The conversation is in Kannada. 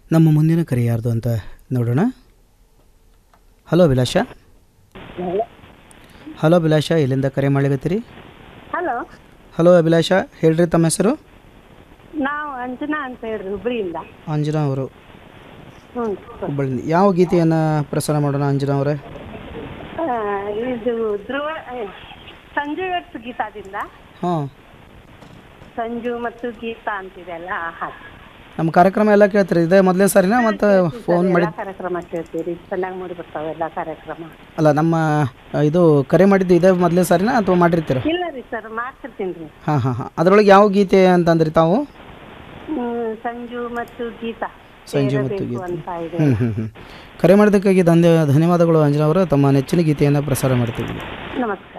ನಮ್ಮ ಮುಂದಿನ ಕರೆ ಯಾರ್ದು ಅಂತ ನೋಡೋಣ ಹಲೋ ಅಭಿಲಾಷ ಹಲೋ ಅಭಿಲಾಷ ಎಲ್ಲಿಂದ ಕರೆ ಮಾಡ್ಲಿಕತ್ತೀರಿ ಹಲೋ ಹಲೋ ಅಭಿಲಾಷ ಹೇಳ್ರಿ ತಮ್ಮ ಹೆಸರು ನಾವು ಅಂಜನಾ ಅಂತ ಹೇಳ್ರಿ ಹುಬ್ಳಿಯಿಂದ ಅಂಜನಾ ಅವರು ಹ್ಞೂ ಹುಬ್ಬಳ್ಳಿಯಿಂದ ಯಾವ ಗೀತೆಯನ್ನು ಪ್ರಸಾರ ಮಾಡೋಣ ಅಂಜನಾ ಅವರೇ ಆ, ಇದು ಧ್ರುವ ಆ, ಸಂಜು ಎಟ್ಸ್ ಗೀತಾದಿಂದ ಹಾಂ ಸಂಜು ಮತ್ತು ಗೀತಾ ಅಂತಿದೆಲ್ಲ ಹಾಂ ನಮ್ಮ ಕಾರ್ಯಕ್ರಮ ಎಲ್ಲ ಕೇಳ್ತೀರಿ ಇದೇ ಮೊದಲೇ ಸಾರಿನಾ ಮತ್ತು ಫೋನ್ ಮಾಡಿ ಎಲ್ಲ ಕಾರ್ಯಕ್ರಮ ಕೇಳ್ತೀರಿ ಚೆನ್ನಾಗಿ ಮೂಡಿ ಬರ್ತಾವೆ ಎಲ್ಲ ಕಾರ್ಯಕ್ರಮ ಅಲ್ಲ ನಮ್ಮ ಆ, ಇದು ಕರೆ ಮಾಡಿದ್ದು ಇದೇ ಮೊದಲೇ ಸಾರಿನಾ ಅಥವಾ ಮಾಡಿರ್ತೀರ ಇಲ್ಲ ರೀ ಸರ್ ಮಾಡ್ತಿರ್ತೀನಿ ರೀ ಹಾಂ ಹಾಂ ಹಾಂ ಅದರೊಳಗೆ ಯಾವ ಗೀತೆ ಅಂತಂದ್ರಿ ತಾವು ಹ್ಮ್, ಸಂಜು ಮತ್ತು ಗೀತಾ ಸಂಜು ಮತ್ತು ಸೇರಬೇಕು ಗೀತಾ. ಅಂತ ಇದೆ ಹ್ಞೂ ಹ್ಞೂ ಹ್ಞೂ ಕರೆ ಮಾಡೋದಕ್ಕಾಗಿ ಧನ್ಯ ಧನ್ಯವಾದಗಳು ಅಂಜನಾ ಅವರು ತಮ್ಮ ನೆಚ್ಚಿನ ಗೀತೆಯನ್ನು ಪ್ರಸಾರ ಮಾಡ್ತೀವಿ ನಮಸ್ಕಾರ